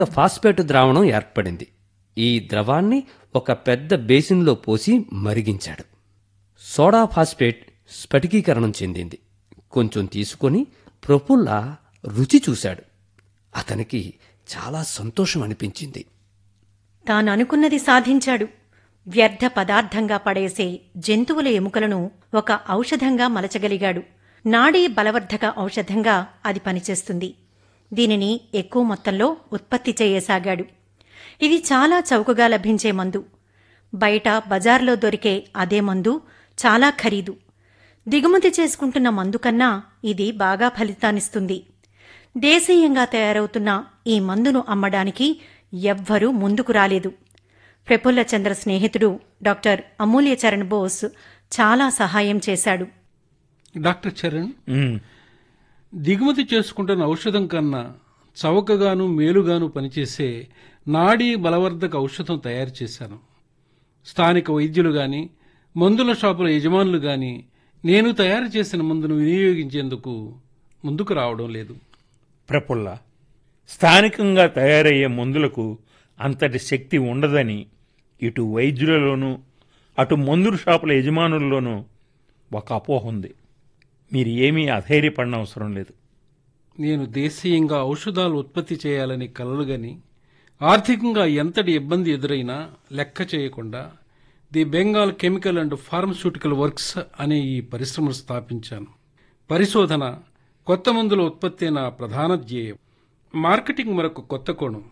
phosphate ద్రావణం ఏర్పడింది ఈ ద్రవాన్ని ఒక పెద్ద బేసిన్లో పోసి మరిగించాడు సోడా ఫాస్ఫేట్ స్ఫటికీకరణం చెందింది కొంచెం తీసుకొని ప్రఫుల్ల రుచి చూశాడు అతనికి చాలా సంతోషం అనిపించింది తాననుకున్నది సాధించాడు వ్యర్థ పదార్థంగా పడేసే జంతువుల ఎముకలను ఒక ఔషధంగా మలచగలిగాడు నాడీ బలవర్ధక ఔషధంగా అది పనిచేస్తుంది దీనిని ఎక్కువ మొత్తంలో ఉత్పత్తి చేయసాగాడు ఇది చాలా చౌకగా లభించే మందు బయట బజార్లో దొరికే అదే మందు చాలా ఖరీదు దిగుమతి చేసుకుంటున్న మందు కన్నా ఇది బాగా ఫలితాన్నిస్తుంది దేశీయంగా తయారవుతున్న ఈ మందును అమ్మడానికి ఎవ్వరూ ముందుకు రాలేదు ప్రఫుల్ల చంద్ర స్నేహితుడు డాక్టర్ అమూల్య చరణ్ బోస్ చాలా సహాయం చేశాడు డాక్టర్ చరణ్ ఉమ్, దిగుమతి చేసుకుంటున్న ఔషధం కన్నా చౌకగాను మేలుగాను పనిచేసే నాడీ బలవర్ధక ఔషధం తయారు చేశాను స్థానిక వైద్యులు గాని మందుల షాపుల యజమానులు గాని నేను తయారు చేసిన మందును వినియోగించేందుకు ముందుకు రావడం లేదు ప్రఫుల్ల స్థానికంగా తయారయ్యే మందులకు అంతటి శక్తి ఉండదని ఇటు వైద్యులలోనూ అటు మందుల షాపుల యజమానుల్లోనూ ఒక అపోహ ఉంది మీరు ఏమీ అధైర్యపడిన అవసరం లేదు నేను దేశీయంగా ఔషధాలు ఉత్పత్తి చేయాలని కలలుగని ఆర్థికంగా ఎంతటి ఇబ్బంది ఎదురైనా లెక్క చేయకుండా the Bengal chemical and pharmaceutical works అనే ఈ పరిశ్రమను స్థాపించాను పరిశోధన కొత్త మందుల ఉత్పత్తి నా ప్రధాన ధ్యేయం మార్కెటింగ్ మరొక కొత్త కోణం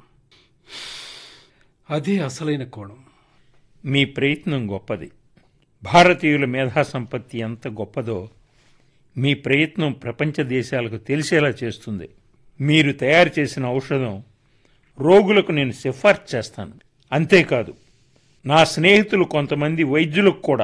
అదే అసలైన కోణం మీ ప్రయత్నం గొప్పది భారతీయుల మేధా సంపత్తి ఎంత గొప్పదో మీ ప్రయత్నం ప్రపంచ దేశాలకు తెలిసేలా చేస్తుంది మీరు తయారు చేసిన ఔషధం రోగులకు నేను సిఫార్సు చేస్తాను అంతేకాదు నా స్నేహితులు కొంతమంది వైద్యులకు కూడా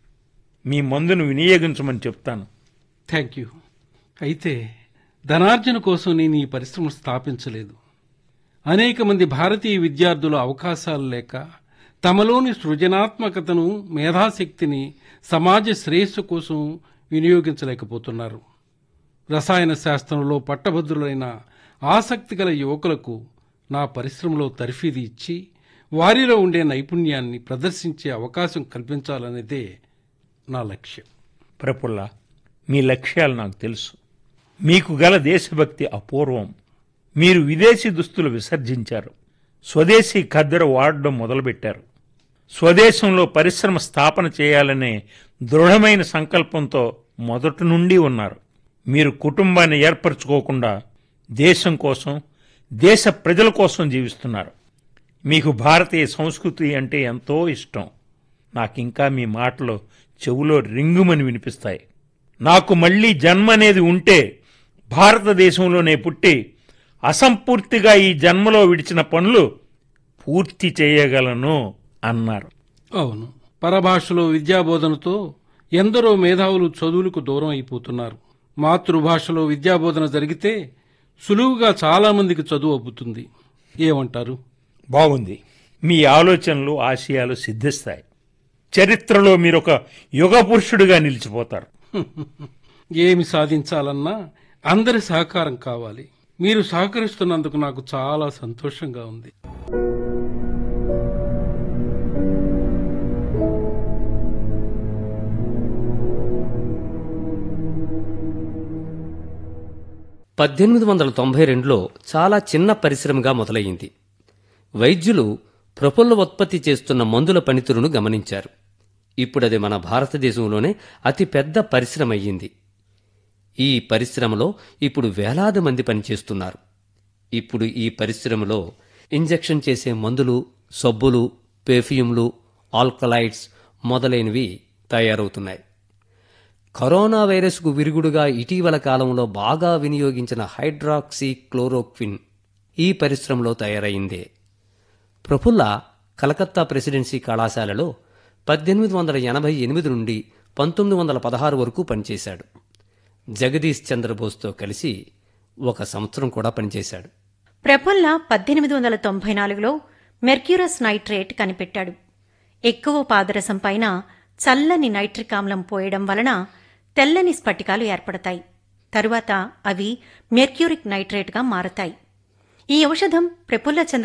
మీ మందును వినియోగించమని చెప్తాను థ్యాంక్ యూ అయితే ధనార్జన కోసం నేను ఈ పరిశ్రమ స్థాపించలేదు అనేక మంది భారతీయ విద్యార్థులు అవకాశాలు లేక తమలోని సృజనాత్మకతను మేధాశక్తిని సమాజ శ్రేయస్సు కోసం వినియోగించలేకపోతున్నారు రసాయన శాస్త్రంలో పట్టభద్రులైన ఆసక్తి గల యువకులకు నా పరిశ్రమలో తర్ఫీదు ఇచ్చి వారిలో ఉండే నైపుణ్యాన్ని ప్రదర్శించే అవకాశం కల్పించాలనేదే నా లక్ష్యం ప్రఫుల్ల మీ లక్ష్యాలు నాకు తెలుసు మీకు గల దేశభక్తి అపూర్వం మీరు విదేశీ దుస్తులు విసర్జించారు స్వదేశీ ఖద్దర వాడడం మొదలుపెట్టారు స్వదేశంలో పరిశ్రమ స్థాపన చేయాలనే దృఢమైన సంకల్పంతో మొదటి నుండి ఉన్నారు మీరు కుటుంబాన్ని ఏర్పరచుకోకుండా దేశం కోసం దేశ ప్రజల కోసం జీవిస్తున్నారు మీకు భారతీయ సంస్కృతి అంటే ఎంతో ఇష్టం నాకింకా మీ మాటలు చెవులో రింగుమని వినిపిస్తాయి నాకు మళ్ళీ జన్మ అనేది ఉంటే భారతదేశంలోనే పుట్టి అసంపూర్తిగా ఈ జన్మలో విడిచిన పనులు పూర్తి చేయగలను అన్నారు అవును పరభాషలో విద్యాబోధనతో ఎందరో మేధావులు చదువులకు దూరం అయిపోతున్నారు మాతృభాషలో విద్యాబోధన జరిగితే సులువుగా చాలా మందికి చదువు అబ్బుతుంది ఏమంటారు బాగుంది మీ ఆలోచనలు ఆశయాలు సిద్ధిస్తాయి చరిత్రలో మీరొక యుగ పురుషుడిగా నిలిచిపోతారు ఏమి సాధించాలన్నా అందరి సహకారం కావాలి మీరు సహకరిస్తున్నందుకు నాకు చాలా సంతోషంగా ఉంది పద్దెనిమిది వందల తొంభై రెండులో చాలా చిన్న పరిశ్రమగా మొదలయ్యింది వైద్యులు ప్రఫుల్ల ఉత్పత్తి చేస్తున్న మందుల పనితీరును గమనించారు ఇప్పుడది మన భారతదేశంలోనే అతి పెద్ద పరిశ్రమ అయ్యింది ఈ పరిశ్రమలో ఇప్పుడు వేలాది మంది పనిచేస్తున్నారు ఇప్పుడు ఈ పరిశ్రమలో ఇంజెక్షన్ చేసే మందులు సబ్బులు పెర్ఫ్యూమ్లు ఆల్కలైడ్స్ మొదలైనవి తయారవుతున్నాయి కరోనా వైరస్కు విరుగుడుగా ఇటీవల కాలంలో బాగా వినియోగించిన హైడ్రాక్సీ క్లోరోక్విన్ ఈ పరిశ్రమలో తయారైందే ప్రఫుల్ల కలకత్తా ప్రెసిడెన్సీ కళాశాలలో పద్దెనిమిది వందల ఎనభై ఎనిమిది నుండి పంతొమ్మిది వందల పదహారు వరకు పనిచేశాడు జగదీష్ చంద్రబోస్తో కలిసి ఒక సంవత్సరం కూడా పనిచేశాడు ప్రఫుల్ల పద్దెనిమిది వందల తొంభై నాలుగులో మెర్క్యూరస్ నైట్రేట్ కనిపెట్టాడు ఎక్కువ పాదరసం పైన చల్లని నైట్రిక్ ఆమ్లం పోయడం వలన తెల్లని స్ఫటికాలు ఏర్పడతాయి తరువాత అవి మెర్క్యూరిక్ నైట్రేట్గా మారతాయి ఈ ఔషధం ప్రఫుల్ల చంద్ర